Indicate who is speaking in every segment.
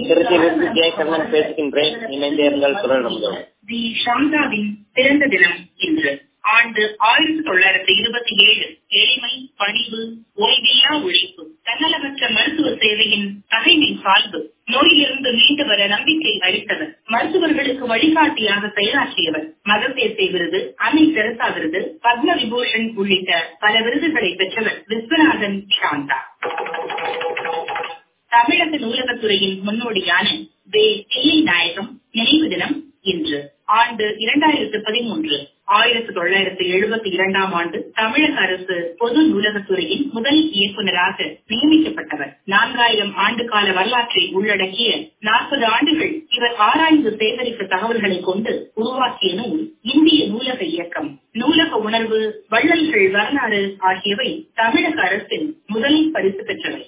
Speaker 1: திருச்சியிலிருந்து ஜெயகண்ணன் பேசுகின்றேன் இணைந்தே இருந்தால் குரல் நம்புகிறோம்
Speaker 2: தி சாந்தாவின் பிறந்த தினம் இன்று ஆண்டு ஆயிரத்தி தொள்ளாயிரத்தி இருபத்தி ஏழு எளிமை பணிவு ஓய்வில்லா உழைப்பு தன்னலமற்ற மருத்துவ சேவையின் தகைமை சால்பு நோயிலிருந்து மீண்டு வர நம்பிக்கை அளித்தவர் மருத்துவர்களுக்கு வழிகாட்டியாக செயலாற்றியவர் மகசேசை விருது அன்னை தெரசா விருது பத்ம விபூஷன் உள்ளிட்ட பல விருதுகளை பெற்றவர் விஸ்வநாதன் சாந்தா தமிழக நூலகத்துறையின் முன்னோடியான வே தில்லை நாயகம் நினைவு தினம் இன்று ஆண்டு இரண்டாயிரத்து பதிமூன்று ஆயிரத்தி தொள்ளாயிரத்தி எழுபத்தி இரண்டாம் ஆண்டு தமிழக அரசு பொது நூலகத்துறையின் முதல் இயக்குநராக நியமிக்கப்பட்டவர் நான்காயிரம் ஆண்டு கால வரலாற்றை உள்ளடக்கிய நாற்பது ஆண்டுகள் இவர் ஆராய்ந்து சேகரித்த தகவல்களை கொண்டு உருவாக்கிய நூல் இந்திய நூலக இயக்கம் நூலக உணர்வு வள்ளல்கள் வரலாறு ஆகியவை தமிழக அரசின் முதலில் பரிசு பெற்றவை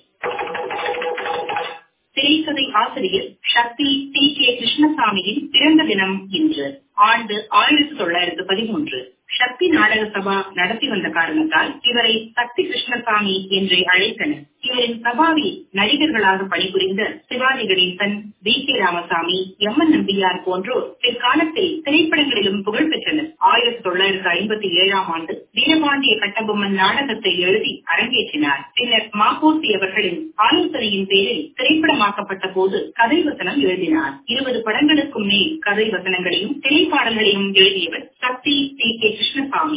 Speaker 2: திரைக்கதை ஆசிரியர் சக்தி டி கே கிருஷ்ணசாமியின் பிறந்த தினம் இன்று ஆண்டு ஆயிரத்தி தொள்ளாயிரத்து பதிமூன்று சக்தி நாடக சபா நடத்தி வந்த காரணத்தால் இவரை சக்தி கிருஷ்ணசாமி என்றே அழைத்தனர் இவரின் சபாவில் நடிகர்களாக பணிபுரிந்த Sivaji Ganesan V K Ramasamy M N Nambiar போன்றோர் பிற்காலத்தில் திரைப்படங்களிலும் புகழ் பெற்றனர் ஆயிரத்தி தொள்ளாயிரத்தி ஐம்பத்தி ஏழாம் ஆண்டு வீரபாண்டிய கட்டபொம்மன் நாடகத்தை எழுதி அரங்கேற்றினார் பின்னர் மாபோசி அவர்களின் ஆலோசனையின் பேரில் திரைப்படமாக்கப்பட்ட போது கதை வசனம் எழுதினார் இருபது படங்களுக்கும் மேல் கதை வசனங்களையும் திரைப்பாடல்களையும் எழுதியவர் சக்தி டி கே கிருஷ்ணசாமி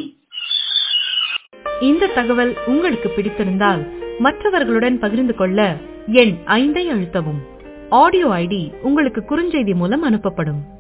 Speaker 3: இந்த தகவல் உங்களுக்கு பிடித்திருந்தால் மற்றவர்களுடன் பகிர்ந்து கொள்ள எண் ஐந்தை அழுத்தவும் ஆடியோ ஐடி உங்களுக்கு குறுஞ்செய்தி மூலம் அனுப்பப்படும்